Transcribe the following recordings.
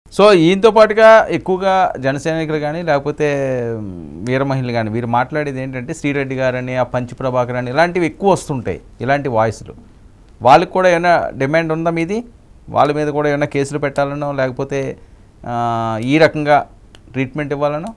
So ఈయనతో పాటుగా ఎక్కువగా జనసైనికులు కానీ లేకపోతే మ్, వీర మహిళలు కానీ వీరు మాట్లాడేది ఏంటంటే శ్రీరెడ్డి గారని ఆ పంచ ప్రభాకర్ అని ఇలాంటివి ఎక్కువ వస్తుంటాయి ఇలాంటి వాయిస్లు వాళ్ళకి కూడా ఏమైనా డిమాండ్ ఉందా మీది వాళ్ళ మీద కూడా ఏమైనా కేసులు పెట్టాలనో లేకపోతే ఆ, ఈ రకంగా ట్రీట్మెంట్ ఇవ్వాలనో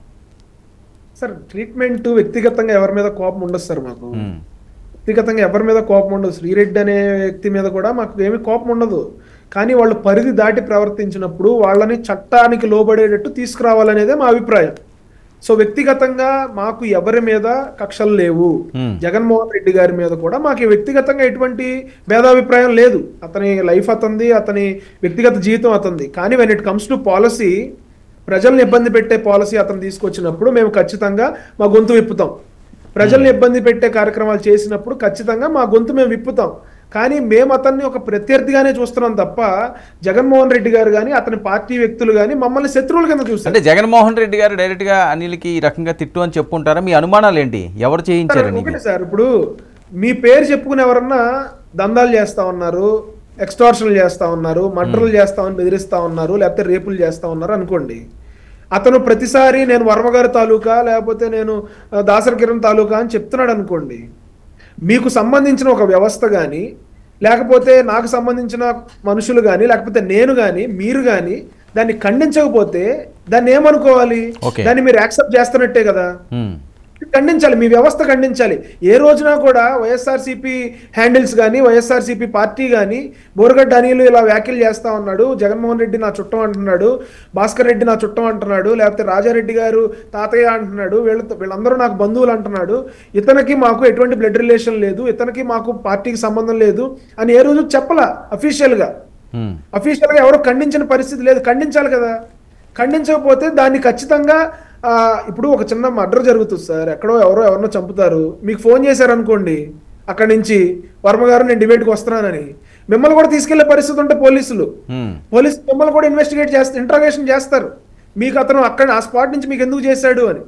సార్ ట్రీట్మెంట్ వ్యక్తిగతంగా ఎవరి మీద కోపం ఉండదు సార్ మాకు మ్, వ్యక్తిగతంగా ఎవరి మీద కోపం ఉండదు శ్రీరెడ్డి అనే వ్యక్తి మీద కూడా మాకు ఏమీ కోపం ఉండదు కానీ వాళ్ళు పరిధి దాటి ప్రవర్తించినప్పుడు వాళ్ళని చట్టానికి లోబడేటట్టు తీసుకురావాలనేదే మా అభిప్రాయం సో వ్యక్తిగతంగా మాకు ఎవరి మీద కక్షలు లేవు మ్, జగన్మోహన్ రెడ్డి గారి మీద కూడా మాకు వ్యక్తిగతంగా ఎటువంటి భేదాభిప్రాయం లేదు అతని లైఫ్ అతంది అతని వ్యక్తిగత జీవితం అతంది కానీ when it comes to policy ప్రజల్ని ఇబ్బంది పెట్టే పాలసీ అతను తీసుకొచ్చినప్పుడు మేము ఖచ్చితంగా మా గొంతు విప్పుతాం ప్రజల్ని ఇబ్బంది పెట్టే కార్యక్రమాలు చేసినప్పుడు ఖచ్చితంగా మా గొంతు మేము విప్పుతాం కానీ మేము అతన్ని ఒక ప్రత్యర్థిగానే చూస్తున్నాం తప్ప జగన్మోహన్ రెడ్డి గారు కానీ అతని పార్టీ వ్యక్తులు కానీ మమ్మల్ని శత్రువుల కింద చూస్తారు అంటే జగన్మోహన్ రెడ్డి గారు డైరెక్ట్గా అనిల్కి ఈ రకంగా తిట్టు అని చెప్పుంటారా మీ అనుమానాలు ఏంటి ఎవరు చేయించారని ఒకటి సార్ ఇప్పుడు మీ పేరు చెప్పుకుని ఎవరన్నా దందాలు చేస్తా ఉన్నారు ఎక్స్టార్షన్లు చేస్తా ఉన్నారు మర్డర్లు చేస్తామని బెదిరిస్తా ఉన్నారు లేకపోతే రేపులు చేస్తా ఉన్నారు అనుకోండి అతను ప్రతిసారి నేను వర్మగారి తాలూకా లేకపోతే నేను ఆ, దాసరి కిరణ్ తాలూకా అని చెప్తున్నాడు అనుకోండి మీకు సంబంధించిన ఒక వ్యవస్థ కానీ లేకపోతే నాకు సంబంధించిన మనుషులు కానీ లేకపోతే నేను కానీ మీరు కానీ దాన్ని ఖండించకపోతే దాన్ని ఏమనుకోవాలి Okay. దాన్ని మీరు యాక్సెప్ట్ చేస్తున్నట్టే కదా మ్, ఖండించాలి మీ వ్యవస్థ ఖండించాలి ఏ రోజున కూడా వైఎస్ఆర్సీపీ హ్యాండిల్స్ కానీ వైఎస్ఆర్సీపీ పార్టీ కానీ బోరగడ్డ అనిల్ ఇలా వ్యాఖ్యలు చేస్తా ఉన్నాడు జగన్మోహన్ రెడ్డి నా చుట్టం అంటున్నాడు భాస్కర్ రెడ్డి నా చుట్టం అంటున్నాడు లేకపోతే రాజారెడ్డి గారు తాతయ్య అంటున్నాడు వీళ్ళతో వీళ్ళందరూ నాకు బంధువులు అంటున్నాడు ఇతనికి మాకు ఎటువంటి బ్లడ్ రిలేషన్ లేదు ఇతనికి మాకు పార్టీకి సంబంధం లేదు అని ఏ రోజు చెప్పలా అఫీషియల్గా మ్, అఫీషియల్గా ఎవరు ఖండించిన పరిస్థితి లేదు ఖండించాలి కదా ఖండించకపోతే దాన్ని ఖచ్చితంగా ఆ, ఇప్పుడు ఒక చిన్న మర్డర్ జరుగుతుంది సార్ ఎక్కడో ఎవరో ఎవరినో చంపుతారు మీకు ఫోన్ చేశారనుకోండి అక్కడి నుంచి వర్మ గారు నేను డిబేట్కి వస్తున్నానని మిమ్మల్ని కూడా తీసుకెళ్లే పరిస్థితి ఉంటే పోలీసులు మ్, పోలీసు మిమ్మల్ని కూడా ఇన్వెస్టిగేట్ చేస్తారు ఇంట్రాగేషన్ చేస్తారు మీకు అతను అక్కడ ఆ స్పాట్ నుంచి మీకు ఎందుకు చేశాడు అని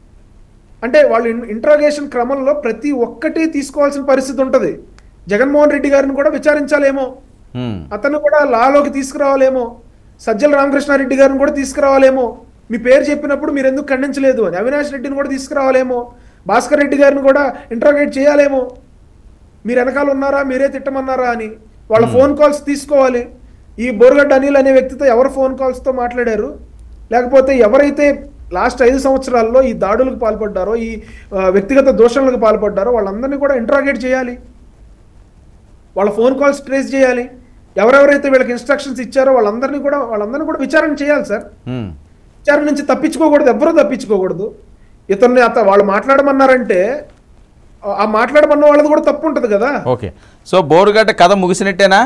అంటే వాళ్ళు ఇంట్రాగేషన్ క్రమంలో ప్రతి ఒక్కటి తీసుకోవాల్సిన పరిస్థితి ఉంటుంది జగన్మోహన్ రెడ్డి గారిని కూడా విచారించాలేమో మ్, అతను కూడా లాలోకి తీసుకురావాలేమో సజ్జల రామకృష్ణారెడ్డి గారిని కూడా తీసుకురావాలేమో మీ పేరు చెప్పినప్పుడు మీరు ఎందుకు ఖండించలేదు అని అవినాష్ రెడ్డిని కూడా తీసుకురావాలేమో భాస్కర్ రెడ్డి గారిని కూడా ఇంట్రాగేట్ చేయాలేమో మీరు వెనకాల ఉన్నారా మీరే తిట్టమన్నారా అని వాళ్ళ ఫోన్ కాల్స్ తీసుకోవాలి ఈ బోరగడ్డ అనిల్ అనే వ్యక్తితో ఎవరు ఫోన్ కాల్స్తో మాట్లాడారు లేకపోతే ఎవరైతే లాస్ట్ ఐదు సంవత్సరాల్లో ఈ దాడులకు పాల్పడ్డారో ఈ ఆ, వ్యక్తిగత దోషణలకు పాల్పడ్డారో వాళ్ళందరినీ కూడా ఇంట్రాగేట్ చేయాలి వాళ్ళ ఫోన్ కాల్స్ ట్రేస్ చేయాలి ఎవరెవరైతే వీళ్ళకి ఇన్స్ట్రక్షన్స్ ఇచ్చారో వాళ్ళందరినీ కూడా వాళ్ళందరినీ కూడా విచారణ చేయాలి సార్ మ్. విచారణ నుంచి తప్పించుకోకూడదు ఎవ్వరూ తప్పించుకోకూడదు ఇతన్ని అత వాళ్ళు మాట్లాడమన్నారంటే ఆ- ఆ మాట్లాడమన్న వాళ్ళది కూడా తప్పు ఉంటుంది కదా ఓకే సో బోరుగడ్డ కథ ముగిసినట్టేనా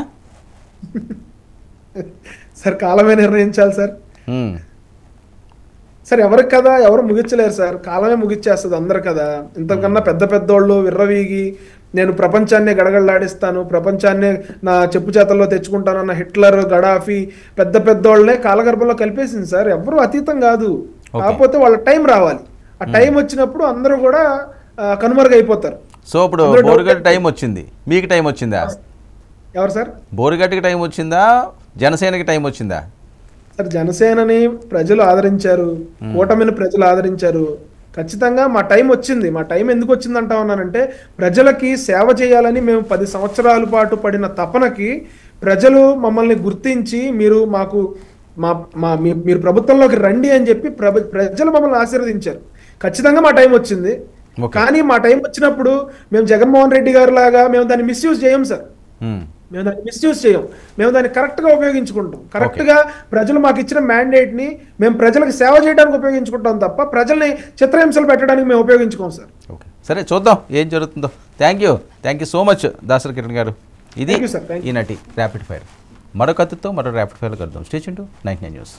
సార్ కాలమే నిర్ణయించాలి సార్ మ్, సార్ ఎవరికి కదా ఎవరు ముగించలేరు సార్ కాలమే ముగిచ్చేస్తుంది అందరు కదా ఇంతకన్నా పెద్ద పెద్దోళ్ళు విర్రవీగి నేను ప్రపంచాన్నే గడగడలాడిస్తాను ప్రపంచాన్నే నా చెప్పు చేతల్లో తెచ్చుకుంటానన్న హిట్లర్ గడాఫీ పెద్ద పెద్దోళ్ళనే కాలగర్భంలో కలిపేసింది సార్ ఎవరు అతీతం కాదు Okay. కాకపోతే వాళ్ళ టైం రావాలి ఆ టైం వచ్చినప్పుడు అందరూ కూడా ఆ, కనుమరుగైపోతారు సో ఇప్పుడు అందులో డౌట్ బోరుగడ్డ టైం వచ్చింది మీకు టైం వచ్చిందా ఎవరు సార్ బోరుగడ్డకి టైం వచ్చిందా జనసేనకి టైం వచ్చిందా సార్ జనసేనని ప్రజలు ఆదరించారు కూటమిని ప్రజలు ఆదరించారు ఖచ్చితంగా మా టైం వచ్చింది మా టైం ఎందుకు వచ్చింది అంటా ఉన్నానంటే ప్రజలకి సేవ చేయాలని మేము పది సంవత్సరాల పాటు పడిన తపనకి ప్రజలు మమ్మల్ని గుర్తించి మీరు మాకు మా మా మీ- మీరు ప్రభుత్వంలోకి రండి అని చెప్పి ప్రభ- ప్రజలు మమ్మల్ని ఆశీర్వదించారు ఖచ్చితంగా మా టైం వచ్చింది Okay. కానీ మా టైం వచ్చినప్పుడు మేము జగన్మోహన్ రెడ్డి గారి లాగా మేము దాన్ని మిస్యూజ్ చేయం సార్ మ్, మేము దాన్ని మిస్యూజ్ చేయం మేము దాన్ని కరెక్ట్గా ఉపయోగించుకుంటాం కరెక్ట్గా ప్రజలు మాకు ఇచ్చిన మ్యాండేట్ని మేము ప్రజలకు సేవ చేయడానికి ఉపయోగించుకుంటాం తప్ప ప్రజల్ని చిత్రహింసలు పెట్టడానికి మేము ఉపయోగించుకోం సార్ ఓకే సరే చూద్దాం ఏం జరుగుతుందో thank you thank you so much Dasari Kiran garu ఇది Thank you, sir. Thank you. ఈనాటి ర్యాపిడ్ ఫైర్ మరో కత్తితో మరో ర్యాపిడ్ ఫైర్ కలుద్దాం station two nine nine news